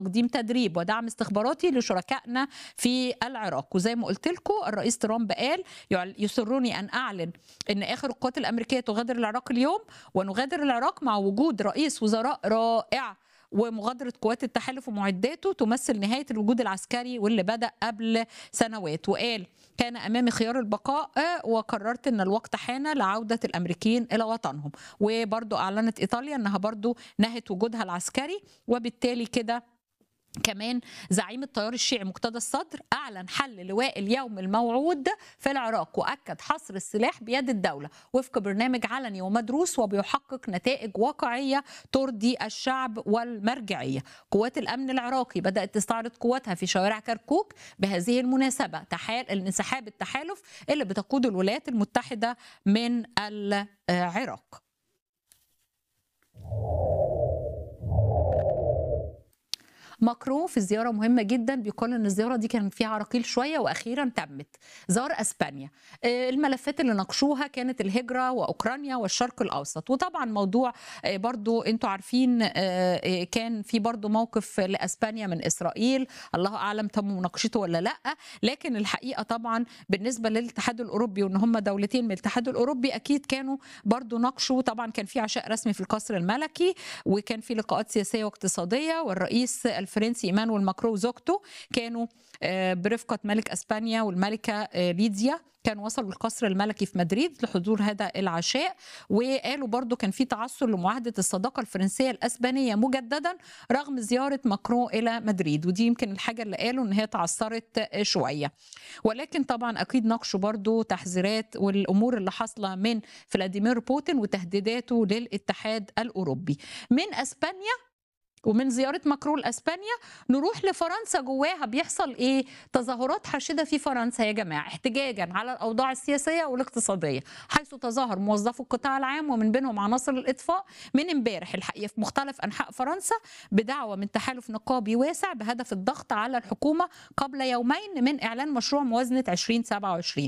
تقديم تدريب ودعم استخباراتي لشركائنا في العراق وزي ما قلت لكم الرئيس ترامب قال يعل- يسرني ان اعلن ان اخر القوات الامريكيه تغادر العراق اليوم ونغادر العراق مع وجود رئيس وزراء رائع ومغادرة قوات التحالف ومعداته تمثل نهاية الوجود العسكري واللي بدأ قبل سنوات وقال كان أمامي خيار البقاء وقررت أن الوقت حان لعودة الأمريكيين إلى وطنهم وبرضو أعلنت إيطاليا أنها برضو نهت وجودها العسكري وبالتالي كده كمان زعيم التيار الشيعي مقتدى الصدر اعلن حل لواء اليوم الموعود في العراق واكد حصر السلاح بيد الدوله وفق برنامج علني ومدروس وبيحقق نتائج واقعيه ترضي الشعب والمرجعيه. قوات الامن العراقي بدات تستعرض قواتها في شوارع كركوك بهذه المناسبه تحال الانسحاب التحالف اللي بتقوده الولايات المتحده من العراق. ماكرون في زيارة مهمة جدا بيقال ان الزيارة دي كان فيها عراقيل شوية واخيرا تمت زار اسبانيا آه، الملفات اللي ناقشوها كانت الهجرة واوكرانيا والشرق الاوسط وطبعا موضوع آه، برضو انتوا عارفين آه، آه، كان في برضو موقف لاسبانيا من اسرائيل الله اعلم تم مناقشته ولا لا لكن الحقيقة طبعا بالنسبة للاتحاد الاوروبي وان هم دولتين من الاتحاد الاوروبي اكيد كانوا برضو ناقشوا طبعا كان في عشاء رسمي في القصر الملكي وكان في لقاءات سياسيه واقتصاديه والرئيس الفرنسي ايمانويل ماكرون وزوجته كانوا آه، برفقه ملك اسبانيا والملكه آه، ليديا كانوا وصلوا القصر الملكي في مدريد لحضور هذا العشاء وقالوا برضو كان في تعثر لمعاهده الصداقه الفرنسيه الاسبانيه مجددا رغم زياره ماكرون الى مدريد ودي يمكن الحاجه اللي قالوا ان هي تعثرت آه، شويه ولكن طبعا اكيد ناقشوا برضو تحذيرات والامور اللي حاصله من فلاديمير بوتين وتهديداته للاتحاد الاوروبي من اسبانيا ومن زيارة ماكرون لأسبانيا نروح لفرنسا جواها بيحصل إيه؟ تظاهرات حاشدة في فرنسا يا جماعة احتجاجا على الأوضاع السياسية والاقتصادية حيث تظاهر موظفو القطاع العام ومن بينهم عناصر الإطفاء من امبارح الحقيقة في مختلف أنحاء فرنسا بدعوة من تحالف نقابي واسع بهدف الضغط على الحكومة قبل يومين من إعلان مشروع موازنة 2027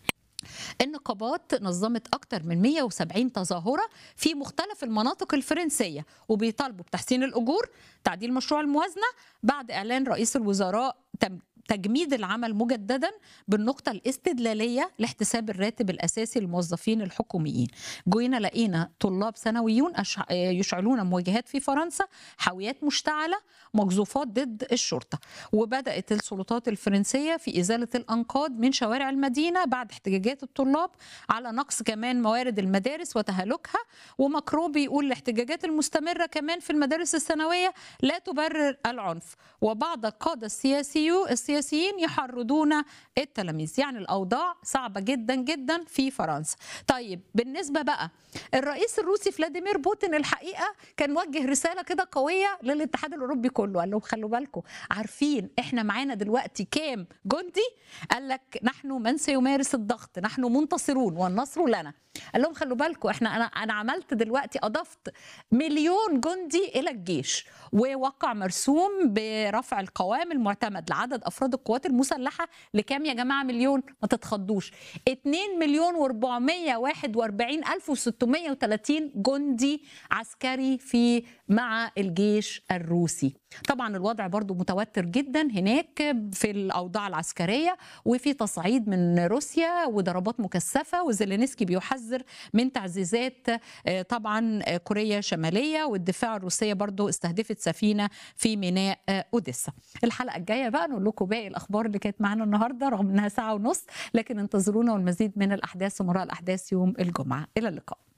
النقابات نظمت أكثر من 170 تظاهرة في مختلف المناطق الفرنسية وبيطالبوا بتحسين الأجور تعديل مشروع الموازنة بعد إعلان رئيس الوزراء تم تجميد العمل مجددا بالنقطة الاستدلالية لاحتساب الراتب الأساسي للموظفين الحكوميين جوينا لقينا طلاب ثانويون أشع- يشعلون مواجهات في فرنسا حاويات مشتعلة مقذوفات ضد الشرطة وبدأت السلطات الفرنسية في إزالة الأنقاض من شوارع المدينة بعد احتجاجات الطلاب على نقص كمان موارد المدارس وتهالكها وماكرون بيقول الاحتجاجات المستمرة كمان في المدارس الثانوية لا تبرر العنف وبعض القادة السياسيو السياسيين يحرضون التلاميذ يعني الأوضاع صعبة جدا جدا في فرنسا طيب بالنسبة بقى الرئيس الروسي فلاديمير بوتين الحقيقة كان وجه رسالة كده قوية للاتحاد الأوروبي كله قال لهم خلوا بالكم عارفين احنا معانا دلوقتي كام جندي قال لك نحن من سيمارس الضغط نحن منتصرون والنصر لنا قال لهم خلوا بالكم احنا انا انا عملت دلوقتي اضفت مليون جندي الى الجيش ووقع مرسوم برفع القوام المعتمد لعدد افراد القوات المسلحه لكام يا جماعه مليون ما تتخضوش 2 مليون و441 الف و630 جندي عسكري في مع الجيش الروسي طبعا الوضع برضو متوتر جدا هناك في الاوضاع العسكريه وفي تصعيد من روسيا وضربات مكثفه وزيلينسكي بيحذر من تعزيزات آه، طبعا آه، كوريا الشماليه والدفاع الروسيه برضو استهدفت سفينه في ميناء آه، اوديسا الحلقه الجايه بقى نقول لكم باقي الاخبار اللي كانت معانا النهارده رغم انها ساعه ونص لكن انتظرونا والمزيد من الاحداث ومراء الاحداث يوم الجمعه الى اللقاء